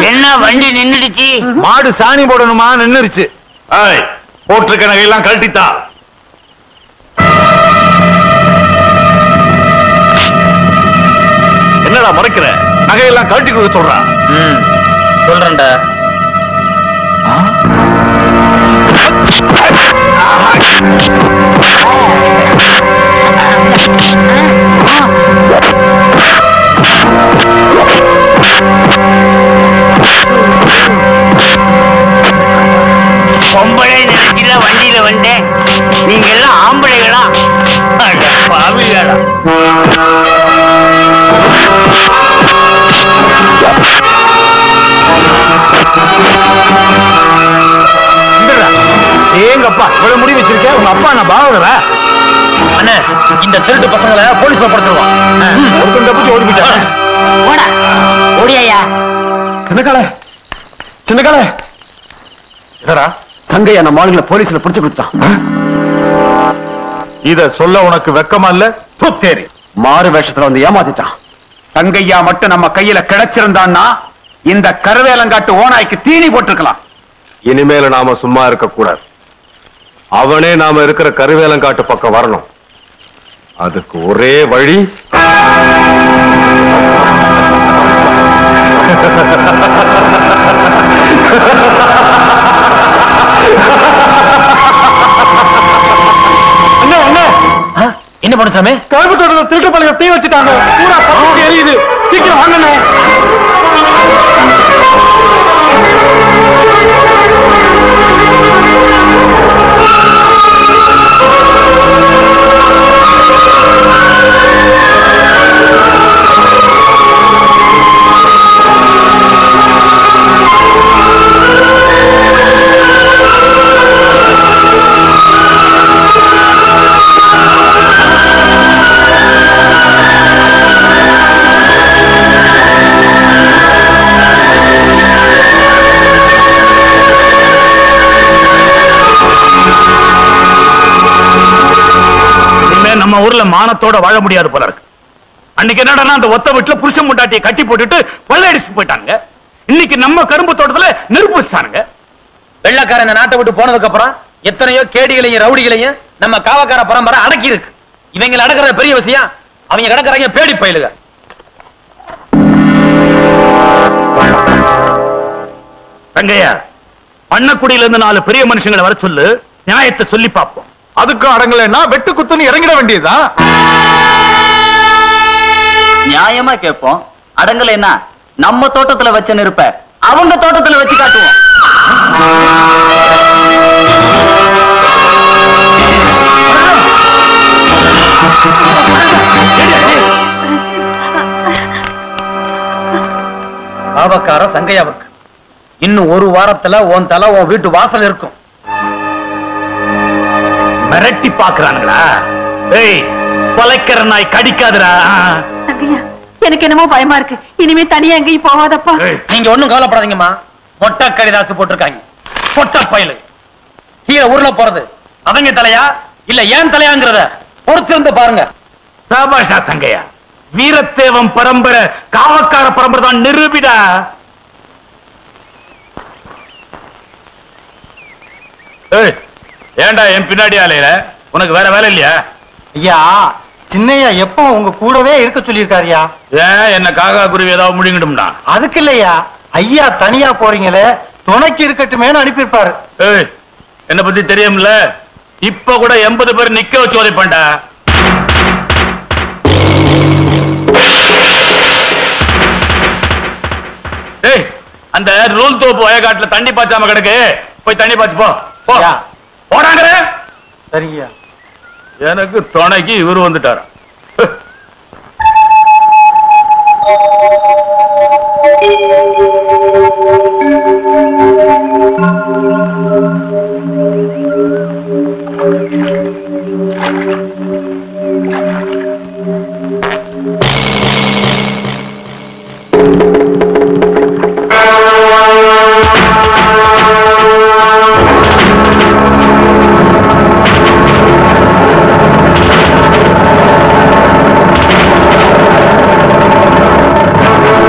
என்ன வண்டி நின்னுடுச்சு மாடு சாணி போடணுமா நின்னுருச்சு ஏய் போட்டிருக்க நகையெல்லாம் கழட்டித்தா என்னடா மறைக்கிற நகையெல்லாம் கழட்டி கொடுக்க சொல்றான் சொல்றேன்டா பொம்பளை நினைக்கிற வண்டியில வந்தேன் நீங்க எல்லாம் ஆம்பளைகளா அட பாவிகளா ஏங்கப்பா இவ்வளவு முடி வச்சிருக்கேன் உங்க அப்பா நான் பாவகர அண்ணே இந்த திருட்டு பசங்களை போலீஸ்ல படுத்துருவான் ஒருத்தன் தப்பிச்சு ஓடி போயிட்டான் போடா ஓடியா சின்னக்கால சின்னக்கால என்னடா சங்கையா நம்ம ஆளுங்களை போலீஸ்ல பிடிச்சு கொடுத்தான் இத சொல்ல உனக்கு வெக்கமா இல்ல துத்தேரி மாறு வேஷத்துல வந்து ஏமாத்திட்டான் தங்கையா மட்டும் நம்ம கையில கிடைச்சிருந்தான்னா இந்த கருவேலங்காட்டு ஓனாய்க்கு தீனி போட்டிருக்கலாம் இனிமேல நாம சும்மா இருக்க கூடாது அவனே நாம இருக்கிற கருவேலங்காட்டு பக்கம் வரணும் அதுக்கு ஒரே வழி என்ன பண்ண சாமி கருப்பு தோட்டத்தில் திருட்டு பழக தீ வச்சுட்டாங்க பூரா பக்கம் எரியுது சீக்கிரம் வாங்கண்ணே இனிமே நம்ம ஊர்ல மானத்தோட வாழ முடியாது போல இருக்கு அன்னைக்கு என்னடா அந்த ஒத்த வீட்டுல புருஷன் முட்டாட்டியை கட்டி போட்டுட்டு கொள்ளையடிச்சு போயிட்டாங்க இன்னைக்கு நம்ம கரும்பு தோட்டத்துல நெருப்பு வச்சுட்டானுங்க வெள்ளக்காரன் இந்த நாட்டை விட்டு போனதுக்கு அப்புறம் எத்தனையோ கேடிகளையும் ரவுடிகளையும் நம்ம காவக்கார பரம்பரை அடக்கி இருக்கு இவங்களை அடக்குறது பெரிய விஷயம் அவங்க கிடக்குறாங்க பேடி பயிலுக தங்கையா பண்ணக்குடியில இருந்து நாலு பெரிய மனுஷங்களை வர சொல்லு நியாயத்தை சொல்லி பார்ப்போம் அதுக்கும் அடங்கலைன்னா வெட்டு குத்துன்னு இறங்கிட வேண்டியதுதான் நியாயமா கேட்போம் அடங்கலைன்னா நம்ம தோட்டத்துல வச்ச நெருப்ப அவங்க தோட்டத்துல வச்சு காட்டுவோம் காவக்கார சங்கையாவுக்கு இன்னும் ஒரு வாரத்துல உன் தலை உன் வீட்டு வாசல் இருக்கும் மிரட்டி பாக்குறானுங்களா ஏய் கொலைக்கிற நாய் கடிக்காதுடா தங்கையா எனக்கு என்னமோ பயமா இருக்கு இனிமே தனியா எங்கேயும் போகாதப்பா ஏய், நீங்க ஒண்ணும் கவலைப்படாதீங்கம்மா மொட்டை கடிதாசு போட்டிருக்காங்க பொட்ட பயலு கீழே உருள போறது அவங்க தலையா இல்ல ஏன் தலையாங்கிறத பொறுத்திருந்து பாருங்க சாபாஷா சங்கையா வீரத்தேவம் பரம்பரை காவக்கார பரம்பரை தான் நிரூபிடா ஏய், ஏன்டா என் பின்னாடி ஆலையில உனக்கு வேற வேலை இல்லையா ஐயா சின்னையா எப்போ உங்க கூடவே இருக்க சொல்லியிருக்காருயா ஏன் என்ன காக்கா குருவி ஏதாவது முழுங்கிடும்டா அதுக்கு இல்லையா ஐயா தனியா போறீங்களே துணைக்கு இருக்கட்டுமேனு அனுப்பியிருப்பாரு ஏய் என்ன பத்தி தெரியும்ல இப்ப கூட எண்பது பேர் நிக்க வச்சு உதைப்பேன்டா ஏய் அந்த ரூல் தோப்பு வயக்காட்டுல தண்ணி பாய்ச்சாம கிடக்கு போய் தண்ணி பாய்ச்சு போ போ யா. போடாங்கிற சரிங்கய்யா எனக்கு துணைக்கு இவர் வந்துட்டாரா ஆ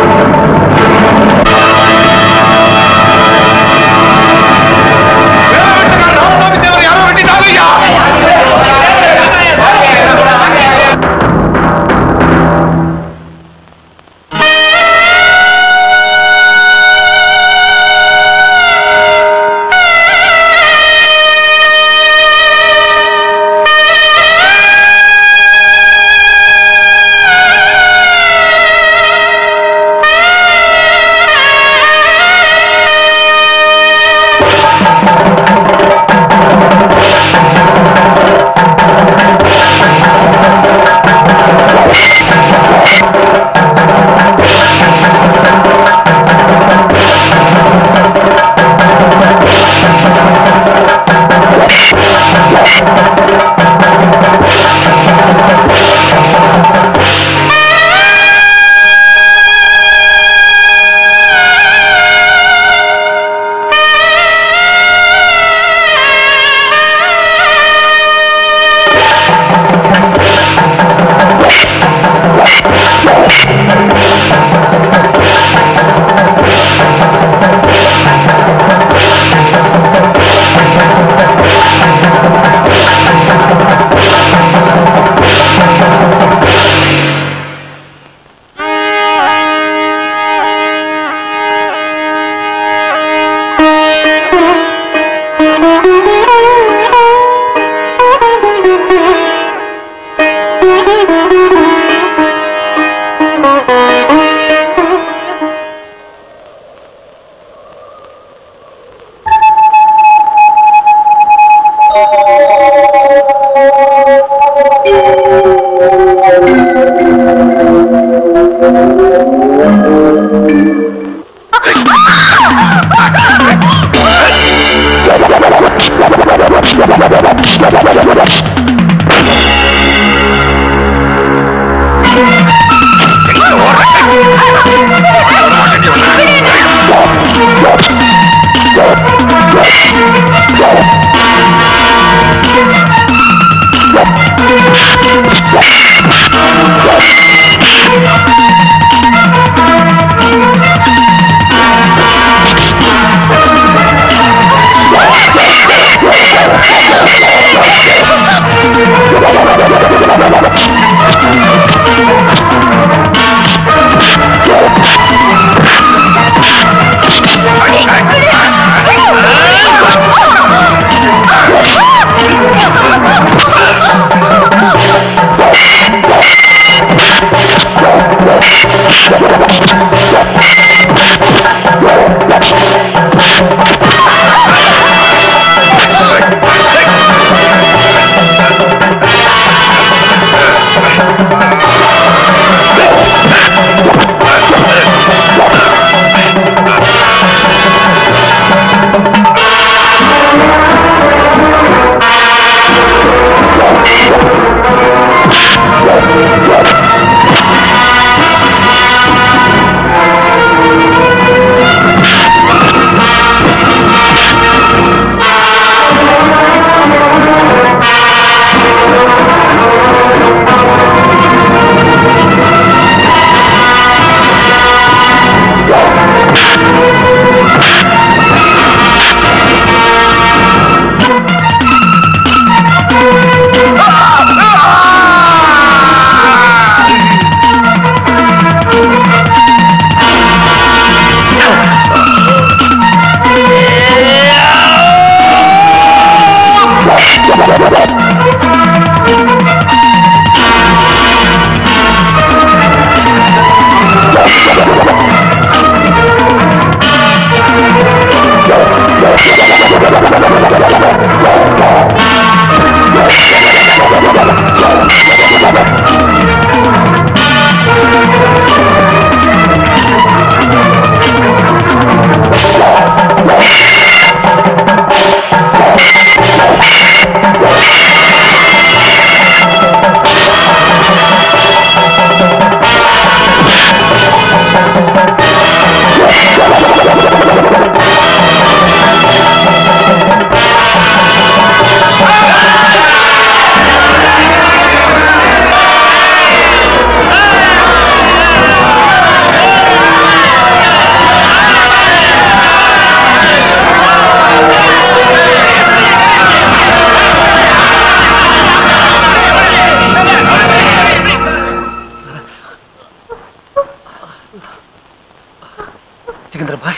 சிகந்தர பாய்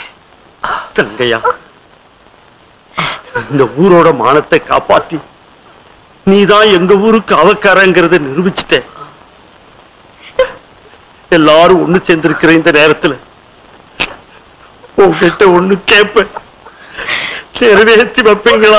தங்கையா இந்த ஊரோட மானத்தை காப்பாத்தி நீதான் எங்க ஊருக்கு அவக்காரங்கிறத நிரூபிச்சுட்ட எல்லாரும் ஒண்ணு சேர்ந்திருக்கிற இந்த நேரத்துல உங்ககிட்ட ஒண்ணு கேட்பேன் நிறைவேற்றி வைப்பீங்களா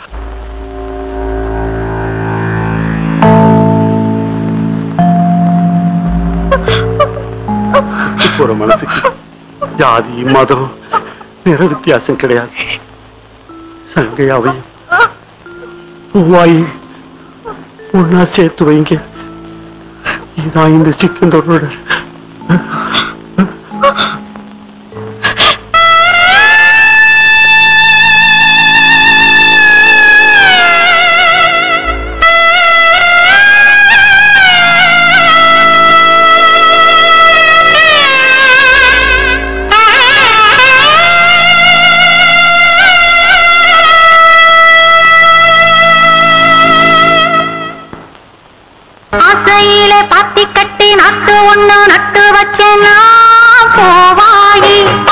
போற மனசுக்கு ஜாதி மதம் நிற வித்தியாசம் கிடையாது சங்கையாவையும் பூவாயும் ஒன்னா சேர்த்து வைங்க இதான் இந்த சிக்கந்தோட ஆசையிலே பாத்தி கட்டி நட்டு ஒண்ணு நட்டு வச்சேன்னா போவாயி